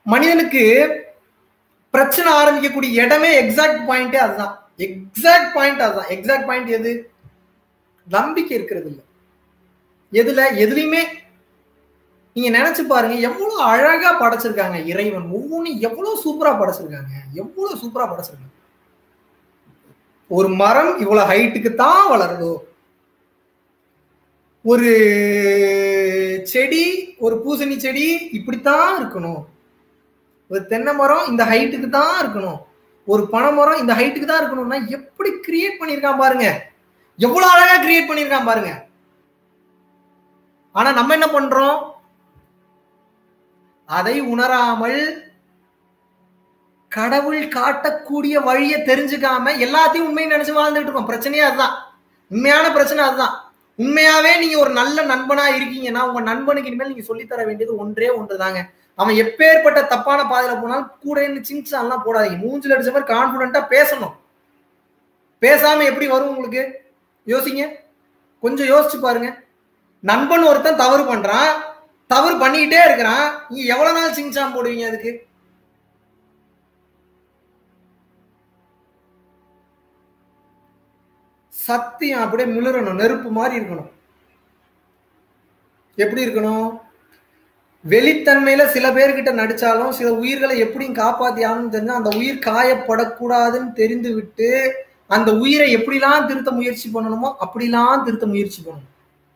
மனிதனுக்கு பிரச்சனை ஆரம்பிக்கக்கூடிய இடமே எக்ஸாக்ட் பாயிண்டே அதுதான் எக்ஸாக்ட் பாயிண்ட் அதுதான் எக்ஸாக்ட் பாயிண்ட் எது நம்பிக்கை இருக்கிறது இல்லை எதுல எதுலையுமே நீங்க நினைச்சு பாருங்க எவ்வளவு அழகா படைச்சிருக்காங்க இறைவன் ஒவ்வொன்றும் எவ்வளவு சூப்பரா படைச்சிருக்காங்க எவ்வளவு சூப்பரா படைச்சிருக்காங்க ஒரு மரம் இவ்வளவு ஹைட்டுக்கு தான் வளருதோ ஒரு செடி ஒரு பூசணி செடி இப்படித்தான் இருக்கணும் ஒரு தென்னை மரம் இந்த ஹைட்டுக்கு தான் இருக்கணும் ஒரு பனை மரம் இந்த ஹைட்டுக்கு தான் இருக்கணும்னா எப்படி கிரியேட் பண்ணியிருக்கான் பாருங்க எவ்வளவு அழகா கிரியேட் பண்ணியிருக்கான் பாருங்க ஆனா நம்ம என்ன பண்றோம் அதை உணராமல் கடவுள் காட்டக்கூடிய வழியை தெரிஞ்சுக்காம எல்லாத்தையும் உண்மையை நினைச்சு வாழ்ந்துட்டு இருக்கோம் பிரச்சனையே அதுதான் உண்மையான பிரச்சனை அதுதான் உண்மையாவே நீங்க ஒரு நல்ல நண்பனா இருக்கீங்கன்னா உங்க நண்பனுக்கு இனிமேல் நீங்க சொல்லித்தர வேண்டியது ஒன்றே ஒன்றுதாங்க அவன் எப்பேற்பட்ட தப்பான பாதையில போனாலும் கூட இருந்து சிங்சான்லாம் போடாதீங்க மூஞ்சில் அடிச்ச மாதிரி கான்பிடண்டா பேசணும் பேசாம எப்படி வரும் உங்களுக்கு யோசிங்க கொஞ்சம் யோசிச்சு பாருங்க நண்பன் ஒருத்தன் தவறு பண்றான் தவறு பண்ணிக்கிட்டே இருக்கிறான் நீங்க எவ்வளவு நாள் சிங்சான் போடுவீங்க அதுக்கு சத்தியம் அப்படியே மிளறணும் நெருப்பு மாதிரி இருக்கணும் எப்படி இருக்கணும் வெளித்தன்மையில சில பேர்கிட்ட நடிச்சாலும் சில உயிர்களை எப்படியும் காப்பாத்தி ஆகணும்னு தெரிஞ்சா அந்த உயிர் காயப்படக்கூடாதுன்னு தெரிந்து விட்டு அந்த உயிரை எப்படிலாம் திருத்த முயற்சி பண்ணணுமோ அப்படிலாம் திருத்த முயற்சி பண்ணணும்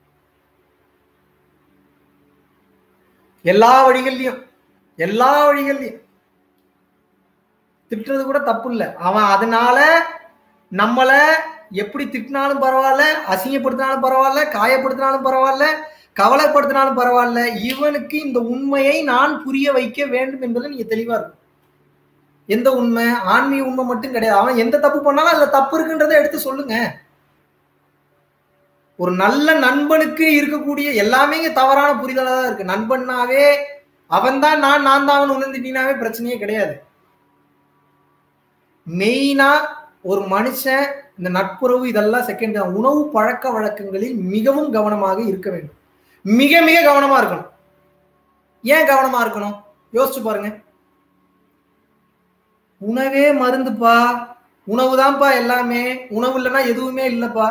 எல்லா வழிகள்லயும் எல்லா வழிகள்லயும் திட்டுறது கூட தப்பு இல்லை அவன் அதனால நம்மள எப்படி திட்டினாலும் பரவாயில்ல அசிங்கப்படுத்தினாலும் பரவாயில்ல காயப்படுத்தினாலும் பரவாயில்ல கவலைப்படுத்தினாலும் பரவாயில்ல இவனுக்கு இந்த உண்மையை நான் புரிய வைக்க வேண்டும் என்பதில் நீங்க தெளிவா இருக்கும் எந்த உண்மை ஆன்மீக உண்மை மட்டும் கிடையாது அவன் எந்த தப்பு பண்ணாலும் அதுல தப்பு இருக்குன்றதை எடுத்து சொல்லுங்க ஒரு நல்ல நண்பனுக்கு இருக்கக்கூடிய எல்லாமே இங்க தவறான புரிதலா தான் இருக்கு நண்பன்னாவே அவன் தான் நான் நான் தான் அவன் உணர்ந்துட்டீங்கன்னாவே பிரச்சனையே கிடையாது மெயினா ஒரு மனுஷன் இந்த நட்புறவு இதெல்லாம் செகண்ட் உணவு பழக்க வழக்கங்களில் மிகவும் கவனமாக இருக்க வேண்டும் மிக மிக கவனமா இருக்கணும் ஏன் கவனமா இருக்கணும் யோசிச்சு பாருங்க உணவே மருந்துப்பா உணவு தான்ப்பா எல்லாமே உணவு இல்லைன்னா எதுவுமே இல்லப்பா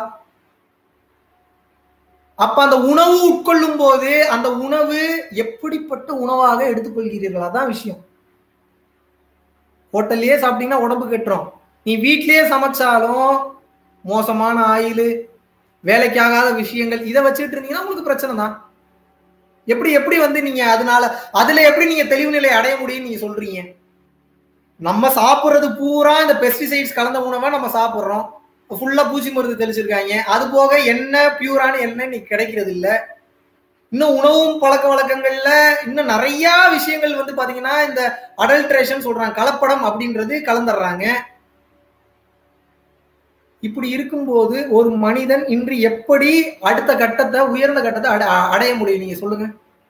அப்ப அந்த உணவு உட்கொள்ளும் போது அந்த உணவு எப்படிப்பட்ட உணவாக எடுத்துக்கொள்கிறீர்கள் அதான் விஷயம் ஹோட்டல்லயே சாப்பிட்டீங்கன்னா உடம்பு கெட்டுரும் நீ வீட்லயே சமைச்சாலும் மோசமான ஆயில் வேலைக்காகாத விஷயங்கள் இதை வச்சுட்டு இருந்தீங்கன்னா உங்களுக்கு பிரச்சனை தான் எப்படி எப்படி வந்து நீங்க அதனால அதுல எப்படி நீங்க தெளிவு நிலை அடைய முடியும்னு நீங்க சொல்றீங்க நம்ம சாப்பிடுறது பூரா இந்த பெஸ்டிசைட்ஸ் கலந்த உணவை நம்ம சாப்பிடுறோம் ஃபுல்லா பூச்சி மருந்து தெளிச்சிருக்காங்க அது போக என்ன பியூரான எண்ணெய் இன்னைக்கு கிடைக்கிறது இல்ல இன்னும் உணவும் பழக்க வழக்கங்கள்ல இன்னும் நிறைய விஷயங்கள் வந்து பாத்தீங்கன்னா இந்த அடல்ட்ரேஷன் சொல்றாங்க கலப்படம் அப்படின்றது கலந்துடுறாங்க இப்படி இருக்கும்போது ஒரு மனிதன் இன்று எப்படி அடுத்த கட்டத்தை உயர்ந்த கட்டத்தை அடைய முடியும் நீங்க சொல்லுங்க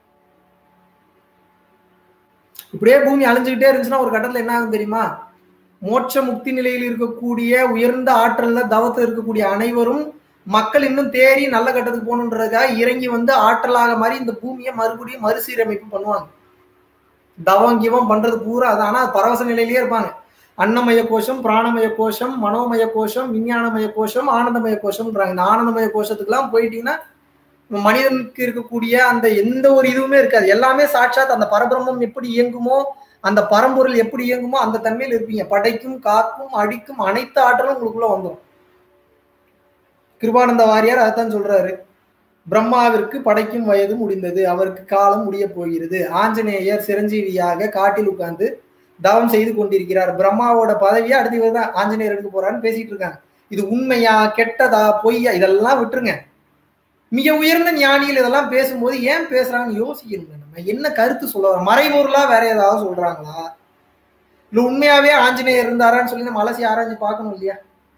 இப்படியே பூமி அழிஞ்சுக்கிட்டே இருந்துச்சுன்னா ஒரு கட்டத்துல என்ன ஆகும் தெரியுமா மோட்ச முக்தி நிலையில் இருக்கக்கூடிய உயர்ந்த ஆற்றல்ல தவத்தில் இருக்கக்கூடிய அனைவரும் மக்கள் இன்னும் தேறி நல்ல கட்டத்துக்கு போகணுன்றதுக்காக இறங்கி வந்து ஆற்றலாக மாதிரி இந்த பூமியை மறுபடியும் மறுசீரமைப்பு பண்ணுவாங்க தவம் கிவம் பண்றது பூரா அது ஆனா பரவச நிலையிலேயே இருப்பாங்க அன்னமய கோஷம் பிராணமய கோஷம் மனோமய கோஷம் விஞ்ஞானமய கோஷம் ஆனந்தமய கோஷம்ன்றாங்க இந்த ஆனந்தமய கோஷத்துக்குலாம் போயிட்டீங்கன்னா மனிதனுக்கு இருக்கக்கூடிய அந்த எந்த ஒரு இதுவுமே இருக்காது எல்லாமே சாட்சாத் அந்த பரபிரம்மம் எப்படி இயங்குமோ அந்த பரம்பொருள் எப்படி இயங்குமோ அந்த தன்மையில் இருப்பீங்க படைக்கும் காக்கும் அடிக்கும் அனைத்து ஆற்றலும் உங்களுக்குள்ள வந்துடும் கிருபானந்த வாரியார் அதைத்தான் சொல்றாரு பிரம்மாவிற்கு படைக்கும் வயது முடிந்தது அவருக்கு காலம் முடிய போகிறது ஆஞ்சநேயர் சிரஞ்சீவியாக காட்டில் உட்கார்ந்து தவம் செய்து கொண்டிருக்கிறார் பிரம்மாவோட பதவியை அடுத்து இவர் தான் ஆஞ்சநேயர் எடுக்க போறான்னு பேசிட்டு இருக்காங்க இது உண்மையா கெட்டதா பொய்யா இதெல்லாம் விட்டுருங்க மிக உயர்ந்த ஞானிகள் இதெல்லாம் பேசும்போது ஏன் பேசுறாங்கன்னு யோசிக்கணுங்க நம்ம என்ன கருத்து சொல்ல மறைபொருளா வேற ஏதாவது சொல்றாங்களா இல்ல உண்மையாவே ஆஞ்சநேயர் இருந்தாரான்னு சொல்லி நம்ம அலசி ஆராய்ஞ்சு பார்க்கணும் இல்லையா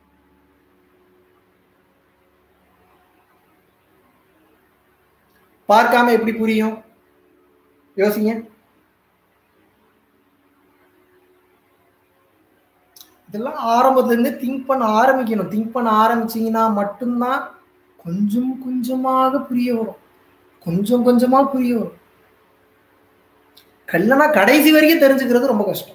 பார்க்காம எப்படி புரியும் யோசிங்க இதெல்லாம் ஆரம்பத்துல இருந்து திங்க் பண்ண ஆரம்பிக்கணும் திங்க் பண்ண ஆரம்பிச்சீங்கன்னா மட்டும்தான் கொஞ்சம் கொஞ்சமாக புரிய வரும் கொஞ்சம் கொஞ்சமா புரிய வரும் கல்யாணம் கடைசி வரைக்கும் தெரிஞ்சுக்கிறது ரொம்ப கஷ்டம்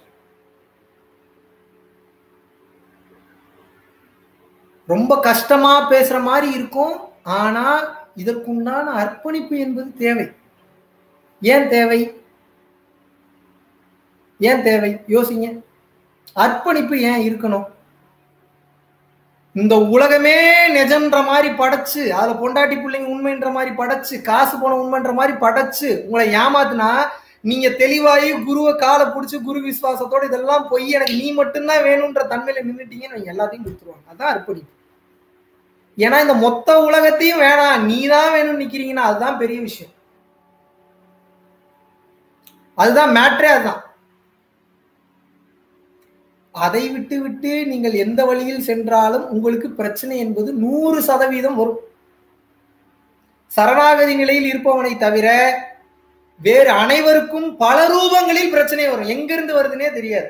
ரொம்ப கஷ்டமா பேசுற மாதிரி இருக்கும் ஆனா இதற்குண்டான அர்ப்பணிப்பு என்பது தேவை ஏன் தேவை ஏன் தேவை யோசிங்க அர்ப்பணிப்பு ஏன் இருக்கணும் இந்த உலகமே நிஜம்ன்ற மாதிரி படைச்சு அதுல பொண்டாட்டி பிள்ளைங்க உண்மைன்ற மாதிரி படைச்சு காசு போன உண்மைன்ற மாதிரி படைச்சு உங்களை ஏமாத்துனா நீங்க தெளிவாயி குருவை காலை பிடிச்சி குரு விசுவாசத்தோட இதெல்லாம் பொய் எனக்கு நீ மட்டும்தான் வேணும்ன்ற தன்மையில நின்றுட்டீங்கன்னு எல்லாத்தையும் கொடுத்துருவாங்க அதான் அர்ப்பணிப்பு ஏன்னா இந்த மொத்த உலகத்தையும் வேணாம் நீ தான் வேணும்னு நிக்கிறீங்கன்னா அதுதான் பெரிய விஷயம் அதுதான் மேட்ரே அதுதான் அதை விட்டு விட்டு நீங்கள் எந்த வழியில் சென்றாலும் உங்களுக்கு பிரச்சனை என்பது நூறு சதவீதம் வரும் சரணாகதி நிலையில் இருப்பவனை தவிர வேறு அனைவருக்கும் பல ரூபங்களில் பிரச்சனை வரும் எங்கிருந்து வருதுன்னே தெரியாது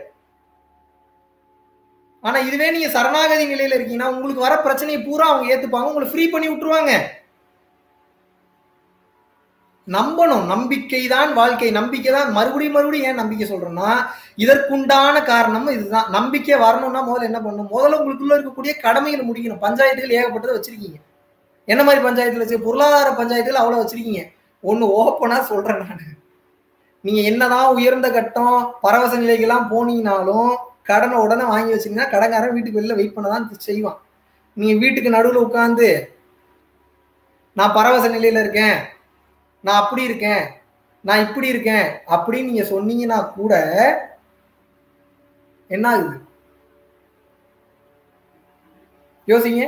ஆனா இதுவே நீங்க சரணாகதி நிலையில இருக்கீங்கன்னா உங்களுக்கு வர பிரச்சனையை பூரா அவங்க ஏத்துப்பாங்க உங்களை ஃப்ரீ பண்ணி விட்டுருவாங்க நம்பணும் நம்பிக்கை தான் வாழ்க்கை நம்பிக்கை தான் மறுபடியும் மறுபடியும் ஏன் நம்பிக்கை சொல்றோம்னா இதற்குண்டான காரணம் இதுதான் நம்பிக்கை வரணும்னா முதல்ல என்ன பண்ணணும் முதல்ல உங்களுக்குள்ள இருக்கக்கூடிய கடமைகளை முடிக்கணும் பஞ்சாயத்துகள் ஏகப்பட்டதை வச்சிருக்கீங்க என்ன மாதிரி பஞ்சாயத்துல வச்சு பொருளாதார பஞ்சாயத்துல அவ்வளவு வச்சிருக்கீங்க ஒண்ணு ஓப்பனா சொல்றேன் நான் நீங்க என்னதான் உயர்ந்த கட்டம் பரவச நிலைக்கெல்லாம் போனீங்கனாலும் கடனை உடனே வாங்கி வச்சீங்கன்னா கடன்காரன் வீட்டுக்கு வெளில வெயிட் பண்ண தான் செய்வான் நீங்க வீட்டுக்கு நடுவில் உட்காந்து நான் பரவச நிலையில இருக்கேன் நான் அப்படி இருக்கேன் நான் இப்படி இருக்கேன் அப்படின்னு நீங்க சொன்னீங்கன்னா கூட என்ன ஆகுது யோசிங்க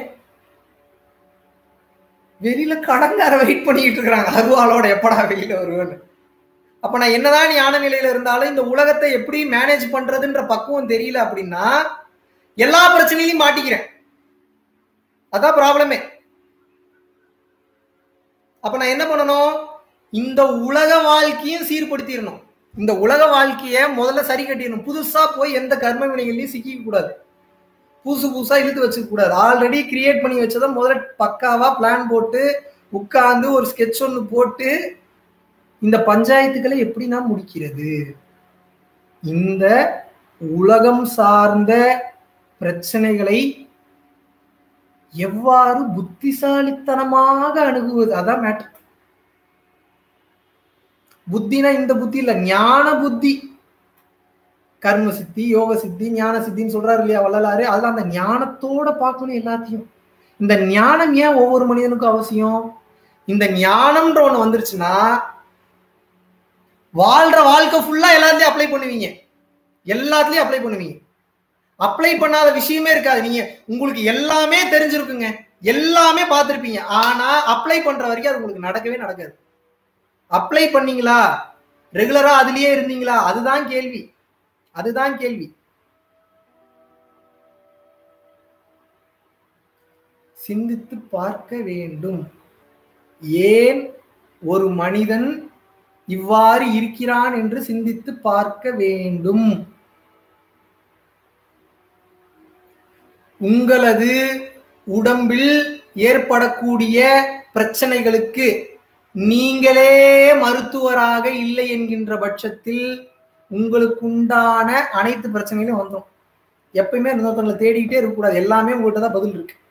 வெளியில கடன்கார வெயிட் பண்ணிட்டு இருக்கிறாங்க அருவாளோட எப்படா வெளியில வருவேன்னு அப்ப நான் என்னதான் ஞான நிலையில இருந்தாலும் இந்த உலகத்தை எப்படி மேனேஜ் பண்றதுன்ற பக்குவம் தெரியல அப்படின்னா எல்லா பிரச்சனையிலையும் மாட்டிக்கிறேன் அதான் ப்ராப்ளமே அப்ப நான் என்ன பண்ணணும் இந்த உலக வாழ்க்கையும் சீர்படுத்திடணும் இந்த உலக வாழ்க்கைய முதல்ல சரி கட்டிடணும் புதுசா போய் எந்த கர்ம வினைகள்லையும் சிக்கிக்க கூடாது புதுசு புதுசா இழுத்து வச்சுக்க கூடாது ஆல்ரெடி கிரியேட் பண்ணி வச்சதை முதல்ல பக்காவா பிளான் போட்டு உட்கார்ந்து ஒரு ஸ்கெட்ச் ஒன்று போட்டு இந்த பஞ்சாயத்துக்களை எப்படி நான் முடிக்கிறது இந்த உலகம் சார்ந்த பிரச்சனைகளை எவ்வாறு புத்திசாலித்தனமாக அணுகுவது அதான் மேட்டர் புத்தினா இந்த புத்தி இல்ல ஞான புத்தி கர்ம சித்தி யோக சித்தி ஞான சித்தின்னு சொல்றாரு இல்லையா வள்ளலாரு அதெல்லாம் அந்த ஞானத்தோட பார்க்கணும் எல்லாத்தையும் இந்த ஞானம் ஏன் ஒவ்வொரு மனிதனுக்கும் அவசியம் இந்த ஞானம்ன்ற ஒண்ணு வந்துருச்சுன்னா வாழ்ற வாழ்க்கை ஃபுல்லா எல்லாத்தையும் அப்ளை பண்ணுவீங்க எல்லாத்துலயும் அப்ளை பண்ணுவீங்க அப்ளை பண்ணாத விஷயமே இருக்காது நீங்க உங்களுக்கு எல்லாமே தெரிஞ்சிருக்குங்க எல்லாமே பார்த்துருப்பீங்க ஆனா அப்ளை பண்ற வரைக்கும் அது உங்களுக்கு நடக்கவே நடக்காது அப்ளை பண்ணீங்களா ரெகுலரா அதுலயே இருந்தீங்களா அதுதான் கேள்வி அதுதான் கேள்வி சிந்தித்து பார்க்க வேண்டும் ஏன் ஒரு மனிதன் இவ்வாறு இருக்கிறான் என்று சிந்தித்து பார்க்க வேண்டும் உங்களது உடம்பில் ஏற்படக்கூடிய பிரச்சனைகளுக்கு நீங்களே மருத்துவராக இல்லை என்கின்ற பட்சத்தில் உங்களுக்கு உண்டான அனைத்து பிரச்சனைகளும் வந்துடும் எப்பயுமே இன்னொருத்தவங்களை தேடிக்கிட்டே இருக்கக்கூடாது எல்லாமே உங்கள்கிட்ட தான் பதில் இருக்கு